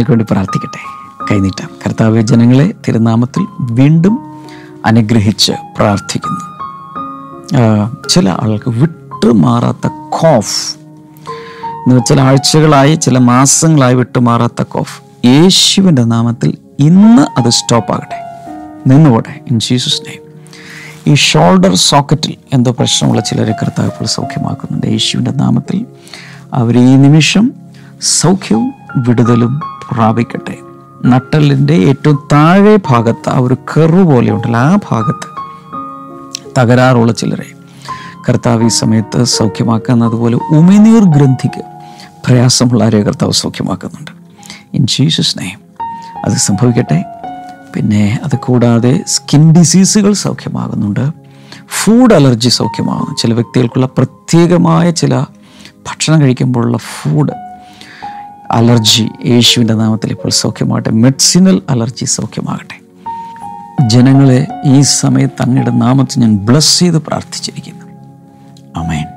ജനങ്ങൾക്ക് വേണ്ടി പ്രാർത്ഥിക്കട്ടെ കൈനീട്ടാം കർത്താവ് ജനങ്ങളെ തിരുനാമത്തിൽ വീണ്ടും അനുഗ്രഹിച്ച് പ്രാർത്ഥിക്കുന്നു ആ, ചില ആൾക്ക് വിട്ടുമാറാത്ത കോഫ് എന്ന് ചില ആഴ്ചകളായി ചില മാസങ്ങളായി വിട്ടുമാറാത്ത കോഫ് യേശുവിൻ്റെ നാമത്തിൽ ഇന്ന് അത് സ്റ്റോപ്പ് ആകട്ടെ നിന്നുപോട്ടെ ഇൻ ജീസസ് നെയ്മ് ഈ ഷോൾഡർ സോക്കറ്റിൽ എന്തോ പ്രശ്നമുള്ള ചിലരെ കർത്താവ് ഇപ്പോൾ സൗഖ്യമാക്കുന്നുണ്ട് യേശുവിൻ്റെ നാമത്തിൽ അവർ ഈ നിമിഷം സൗഖ്യവും വിടുതലും പ്രാപിക്കട്ടെ നട്ടലിൻ്റെ ഏറ്റവും താഴെ ഭാഗത്ത് ആ ഒരു കെറു പോലെയുണ്ടല്ലോ ആ ഭാഗത്ത് തകരാറുള്ള ചിലരെ കർത്താവ് ഈ സമയത്ത് സൗഖ്യമാക്കുന്ന അതുപോലെ ഉമിനീർ ഗ്രന്ഥിക്ക് പ്രയാസമുള്ള ആരെയോ കർത്താവ് സൗഖ്യമാക്കുന്നുണ്ട് ഇൻ ജീസസ് നെയ്മ് അത് സംഭവിക്കട്ടെ പിന്നെ അത് കൂടാതെ സ്കിൻ ഡിസീസുകൾ സൗഖ്യമാകുന്നുണ്ട് ഫുഡ് അലർജി സൗഖ്യമാകുന്നു ചില വ്യക്തികൾക്കുള്ള പ്രത്യേകമായ ചില ഭക്ഷണം കഴിക്കുമ്പോഴുള്ള ഫുഡ് അലർജി യേശുവിൻ്റെ നാമത്തിൽ ഇപ്പോൾ സൗഖ്യമാകട്ടെ മെഡിസിനൽ അലർജി സൗഖ്യമാകട്ടെ ജനങ്ങളെ ഈ സമയത്ത് അങ്ങയുടെ നാമത്തിൽ ഞാൻ ബ്ലസ് ചെയ്ത് പ്രാർത്ഥിച്ചിരിക്കുന്നു അമേൻ